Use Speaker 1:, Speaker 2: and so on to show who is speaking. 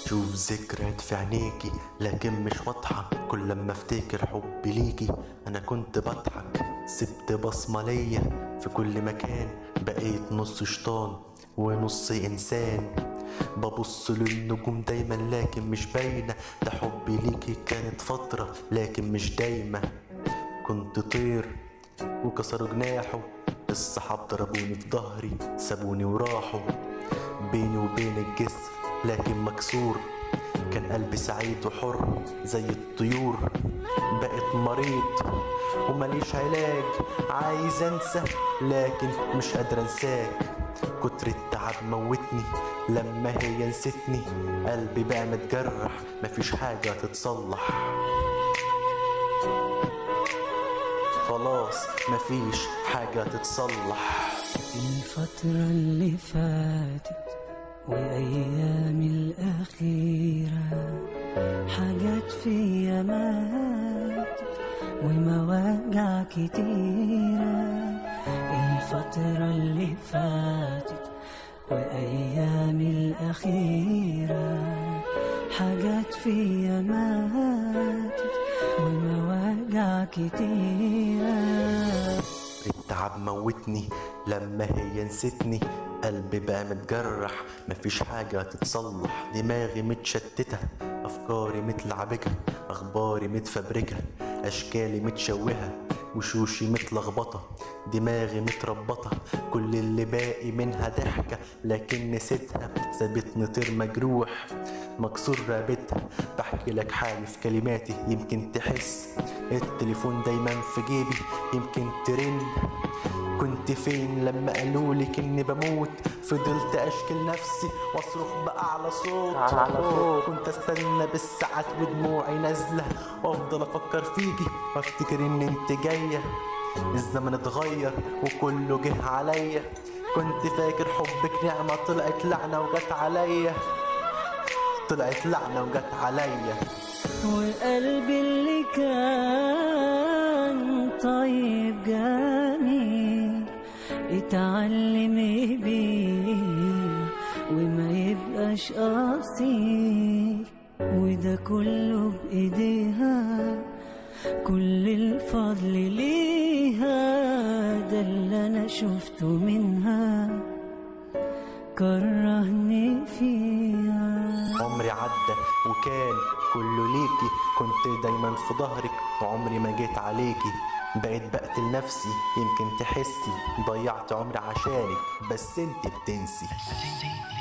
Speaker 1: شوف ذكريات في عينيكي لكن مش واضحة كل لما افتكر حبي ليكي انا كنت بضحك سبت بصمة ليا في كل مكان بقيت نص شيطان ونص انسان ببص للنجوم دايما لكن مش باينة ده حبي ليكي كانت فترة لكن مش دايمة كنت طير وكسروا جناحه الصحاب ضربوني في ظهري سابوني وراحوا بيني وبين الجسر لكن مكسور كان قلبي سعيد وحر زي الطيور بقيت مريض ومليش علاج عايز انسى لكن مش قادر انساك كتر التعب موتني لما هي نسيتني قلبي بقى متجرح مفيش حاجة تتصلح خلاص مفيش حاجة تتصلح
Speaker 2: الفترة اللي فاتت وأيام الأخيرة حاجات فيا ماتت ومواجع كتيرة الفترة اللي فاتت وأيام الأخيرة حاجات فيا ماتت ومواجع كتيرة
Speaker 1: التعب موتني لما هي نسيتني قلبي بقى متجرح مفيش حاجة تتصلح دماغي متشتتة أفكاري متلعبكة أخباري متفبركة أشكالي متشوهة وشوشي متلخبطة دماغي متربطة كل اللي باقي منها ضحكة لكن نسيتها سابتني طير مجروح مكسور رقبتها بحكي لك حالي في كلماتي يمكن تحس التليفون دايما في جيبي يمكن ترن كنت فين لما قالولك اني بموت فضلت اشكل نفسي واصرخ باعلى صوت
Speaker 3: أعلى صوت.
Speaker 1: كنت استنى بالساعات ودموعي نازله وافضل افكر فيكي وافتكر ان انت جايه الزمن اتغير وكله جه عليا كنت فاكر حبك نعمة طلعت لعنة وجت عليا طلعت لعنة وجت عليا
Speaker 2: وقلبي اللي كان طيب جميل اتعلم بيه وما يبقاش اصيل وده كله بايديها كل الفضل ليها ده اللي انا شفته منها كرهني فيها
Speaker 1: عمري عدى وكان كله ليكي كنت دايما في ظهرك وعمري ما جيت عليكي بقيت بقتل نفسي يمكن تحسي ضيعت عمري عشانك بس انت بتنسي